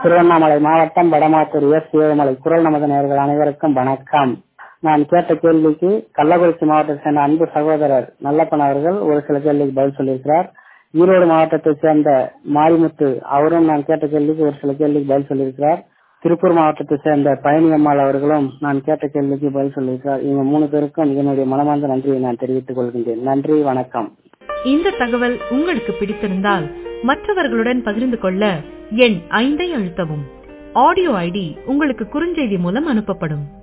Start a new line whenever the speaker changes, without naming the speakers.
திருவண்ணாமலை மாவட்டம் வடமாத்தூர் எஸ் ஏழுமலை குரல் நமது நேர்கள் அனைவருக்கும் வணக்கம் நான் கேட்ட கேள்விக்கு கள்ளக்குறிச்சி மாவட்டத்தை சேர்ந்த அன்பு சகோதரர் நல்லப்பன் அவர்கள் ஒரு சில கேள்விக்கு பதில் சொல்லியிருக்கிறார் ஈரோடு மாவட்டத்தை சேர்ந்த மாரிமுத்து அவரும் நான் கேட்ட கேள்விக்கு ஒரு சில கேள்விக்கு பதில் சொல்லியிருக்கிறார் திருப்பூர் மாவட்டத்தை சேர்ந்த பழனியம்மாள் அவர்களும் நான் கேட்ட கேள்விக்கு பதில் சொல்லியிருக்கிறார் இவங்க மூணு பேருக்கும் என்னுடைய மனமார்ந்த நன்றியை நான் தெரிவித்துக் கொள்கின்றேன் நன்றி வணக்கம்
இந்த தகவல் உங்களுக்கு பிடித்திருந்தால் மற்றவர்களுடன் பகிர்ந்து கொள்ள எண் ஐந்தை அழுத்தவும் ஆடியோ ஐடி உங்களுக்கு குறுஞ்செய்தி மூலம் அனுப்பப்படும்